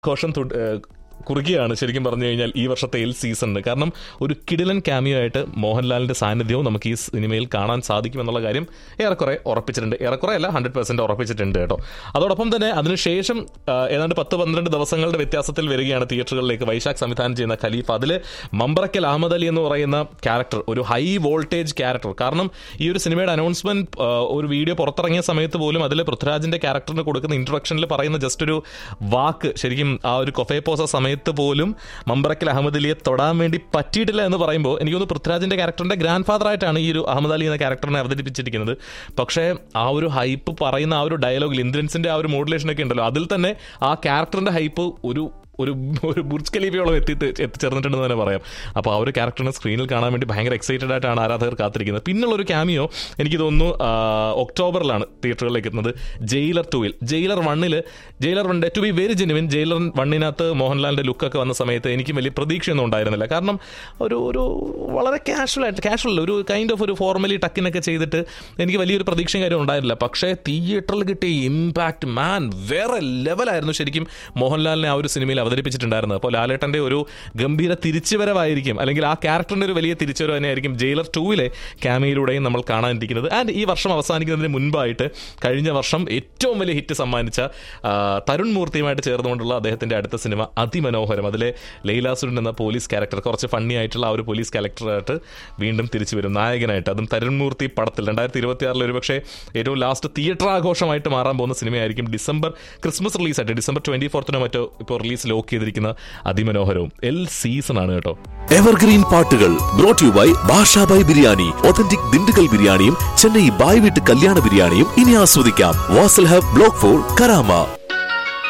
ഘോഷം തു- ഏഹ് കുറുകിയാണ് ശരിക്കും പറഞ്ഞു കഴിഞ്ഞാൽ ഈ വർഷത്തെ എൽ സീസണിന് കാരണം ഒരു കിടിലൻ ക്യാമിയോ ആയിട്ട് മോഹൻലാലിന്റെ സാന്നിധ്യവും നമുക്ക് ഈ സിനിമയിൽ കാണാൻ സാധിക്കുമെന്നുള്ള കാര്യം ഏറെക്കുറെ ഉറപ്പിച്ചിട്ടുണ്ട് ഏറെക്കുറെ അല്ല ഹൺഡ്രഡ് പെർസെന്റ് ഉറപ്പിച്ചിട്ടുണ്ട് കേട്ടോ അതോടൊപ്പം തന്നെ അതിനുശേഷം ആ, ഏതാണ്ട് പത്ത് പന്ത്രണ്ട് ദിവസങ്ങളുടെ വ്യത്യാസത്തിൽ വരികയാണ് തിയേറ്ററുകളിലേക്ക് വൈശാഖ് സംവിധാനം ചെയ്യുന്ന ഖലീഫ് അതിൽ മമ്പ്രക്കൽ അഹമ്മദ് അലി എന്ന് പറയുന്ന ക്യാരക്ടർ ഒരു ഹൈ വോൾട്ടേജ് ക്യാരക്ടർ കാരണം ഈ ഒരു സിനിമയുടെ അനൗൺസ്മെന്റ് ഒരു വീഡിയോ പുറത്തിറങ്ങിയ സമയത്ത് പോലും അതിൽ പൃഥ്വിരാജിന്റെ ക്യാരക്ടറിന് കൊടുക്കുന്ന ഇൻട്രൊഡക്ഷനിൽ പറയുന്ന ജസ്റ്റ് ഒരു വാക്ക് ശരിക്കും ആ ഒരു കൊഫേ പോസ സമയത്ത് പോലും മമ്പ്രക്കൽ അഹമ്മദ് അലിയെ തൊടാൻ വേണ്ടി പറ്റിയിട്ടില്ല എന്ന് പറയുമ്പോൾ എനിക്ക് തോന്നുന്നു പൃഥ്വിരാജിന്റെ ക്യാരക്ടറിന്റെ ഗ്രാൻഡ് ഫാദർ ആയിട്ടാണ് ഈ ഒരു അഹമ്മദ് അലി എന്ന ക്യാരക്ടറിനെ അവതരിപ്പിച്ചിരിക്കുന്നത് പക്ഷേ ആ ഒരു ഹൈപ്പ് പറയുന്ന ആ ഒരു ഡയലോഗിൽ ഇന്ദ്രൻസിന്റെ ആ ഒരു മോഡുലേഷൻ ഒക്കെ ഉണ്ടല്ലോ അതിൽ തന്നെ ആ ക്യാരക്ടറിന്റെ ഹൈപ്പ് ഒരു ഒരു ഒരു ബുർജ് ഖലീഫയോളം എത്തി എത്തിച്ചേർന്നിട്ടുണ്ടെന്ന് തന്നെ പറയാം അപ്പോൾ ആ ഒരു ക്യാരക്ടറിനെ സ്ക്രീനിൽ കാണാൻ വേണ്ടി ഭയങ്കര എക്സൈറ്റഡ് ആയിട്ടാണ് ആരാധകർ കാത്തിരിക്കുന്നത് പിന്നുള്ള ഒരു ക്യാമിയോ എനിക്ക് തോന്നുന്നു ആ, ഒക്ടോബറിലാണ് തിയേറ്ററുകളിലേക്ക് എത്തുന്നത് ജയിലർ ടൂവിൽ ജയിലർ വണ്ണിൽ Jailer one two B very genuine Jailer വണ്ണിനകത്ത് മോഹൻലാലിന്റെ ലുക്കൊക്കെ വന്ന സമയത്ത് എനിക്ക് വലിയ പ്രതീക്ഷയൊന്നും ഉണ്ടായിരുന്നില്ല കാരണം ഒരു ഒരു വളരെ കാഷ്വൽ ആയിട്ട് കാഷ്വൽ ഒരു കൈൻഡ് ഓഫ് ഒരു ഫോർമലി ടക്കിനൊക്കെ ചെയ്തിട്ട് എനിക്ക് വലിയൊരു പ്രതീക്ഷയും കാര്യം ഉണ്ടായിരുന്നില്ല പക്ഷേ തിയേറ്ററിൽ കിട്ടിയ ഇമ്പാക്ട് മാൻ വേറെ ലെവലായിരുന്നു ശരിക്കും മോഹൻലാലിനെ ആ ഒരു സിനിമയിൽ അവതരിപ്പിച്ചിട്ടുണ്ടായിരുന്നത് അപ്പോൾ ലാലേട്ടന്റെ ഒരു ഗംഭീര തിരിച്ചുവരവായിരിക്കും അല്ലെങ്കിൽ ആ ക്യാരക്ടറിന്റെ ഒരു വലിയ തിരിച്ചുവരവ് തന്നെയായിരിക്കും ജയിലർ ടൂവിലെ ക്യാമയിലൂടെയും നമ്മൾ കാണാനിരിക്കുന്നത് ആൻഡ് ഈ വർഷം അവസാനിക്കുന്നതിന് മുൻപായിട്ട് കഴിഞ്ഞ വർഷം ഏറ്റവും വലിയ ഹിറ്റ് സമ്മാനിച്ച ആ, തരുൺ മൂർത്തിയുമായിട്ട് ചേർന്നുകൊണ്ടുള്ള അദ്ദേഹത്തിന്റെ അടുത്ത സിനിമ അതിമനോഹരം അതിലെ ലൈലാസുരൻ എന്ന പോലീസ് ക്യാരക്ടർ കുറച്ച് ഫണ്ണി ആയിട്ടുള്ള ആ ഒരു പോലീസ് ക്യാരക്ടറായിട്ട് വീണ്ടും തിരിച്ചു വരും നായകനായിട്ട് അതും തരുൺ മൂർത്തി പടത്തിൽ രണ്ടായിരത്തി ഇരുപത്തി ആറിൽ ഒരുപക്ഷെ ഏറ്റവും ലാസ്റ്റ് തിയേറ്റർ ആഘോഷമായിട്ട് മാറാൻ പോകുന്ന സിനിമയായിരിക്കും ഡിസംബർ ക്രിസ്മസ് റിലീസായിട്ട് ഡിസംബർ ട്വന്റി ഫോർത്തിനോ മറ്റോ ഇപ്പോൾ റിലീസ് ലോക്ക് ചെയ്തിരിക്കുന്ന അതിമനോഹരവും എൽ സീസൺ ആണ് കേട്ടോ എവർഗ്രീൻ പാട്ടുകൾ brought you by Bashabhai biryani authentic Dindigul ബിരിയാണിയും ചെന്നൈ ബായ് വീട്ട് കല്യാണ ബിരിയാണിയും ഇനി ആസ്വദിക്കാം Wasl hub block four Karama